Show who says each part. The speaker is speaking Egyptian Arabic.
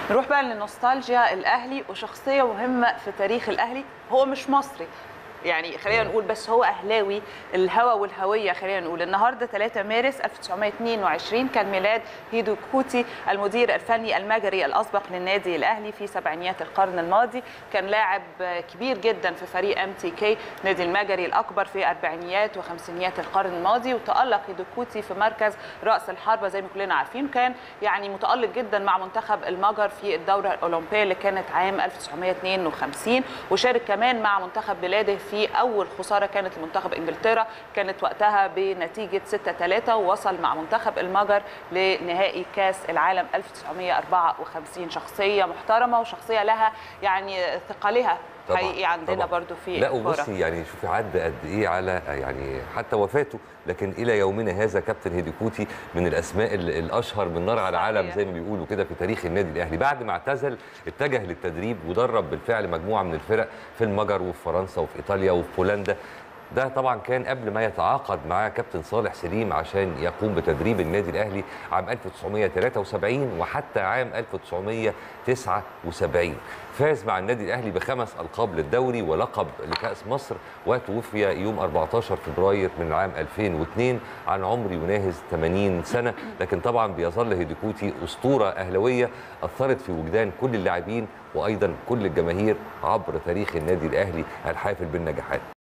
Speaker 1: نروح بقى للنوستالجيا الاهلي وشخصيه مهمه في تاريخ الاهلي هو مش مصري يعني خلينا نقول بس هو اهلاوي الهوى والهويه خلينا نقول النهارده 3 مارس 1922 كان ميلاد هيدو كوتي المدير الفني المجري الاسبق للنادي الاهلي في سبعينيات القرن الماضي كان لاعب كبير جدا في فريق ام تي كي نادي المجري الاكبر في اربعينيات وخمسينيات القرن الماضي وتالق هيدو كوتي في مركز راس الحربه زي ما كلنا عارفين كان يعني متالق جدا مع منتخب المجر في الدوره الاولمبيه اللي كانت عام 1952 وشارك كمان مع منتخب بلاده في اول خساره كانت لمنتخب انجلترا كانت وقتها بنتيجه 6 3 ووصل مع منتخب المجر لنهائي كاس العالم 1954 شخصيه محترمه وشخصيه لها يعني ثقلها
Speaker 2: طبعاً،
Speaker 1: حقيقي عندنا
Speaker 2: طبعاً.
Speaker 1: برضو في
Speaker 2: لا
Speaker 1: الكرة.
Speaker 2: وبصي يعني شوفي عدى قد ايه على يعني حتى وفاته لكن الى يومنا هذا كابتن هيديكوتي من الاسماء ال- الاشهر من نار على العالم
Speaker 1: صحيح.
Speaker 2: زي ما بيقولوا كده في تاريخ النادي الاهلي بعد ما اعتزل اتجه للتدريب ودرب بالفعل مجموعه من الفرق في المجر وفي فرنسا وفي ايطاليا وفي بولندا ده طبعا كان قبل ما يتعاقد مع كابتن صالح سليم عشان يقوم بتدريب النادي الاهلي عام 1973 وحتى عام 1979 فاز مع النادي الاهلي بخمس القاب للدوري ولقب لكاس مصر وتوفي يوم 14 فبراير من العام 2002 عن عمر يناهز 80 سنه لكن طبعا بيظل هيديكوتي اسطوره اهلاويه اثرت في وجدان كل اللاعبين وايضا كل الجماهير عبر تاريخ النادي الاهلي الحافل بالنجاحات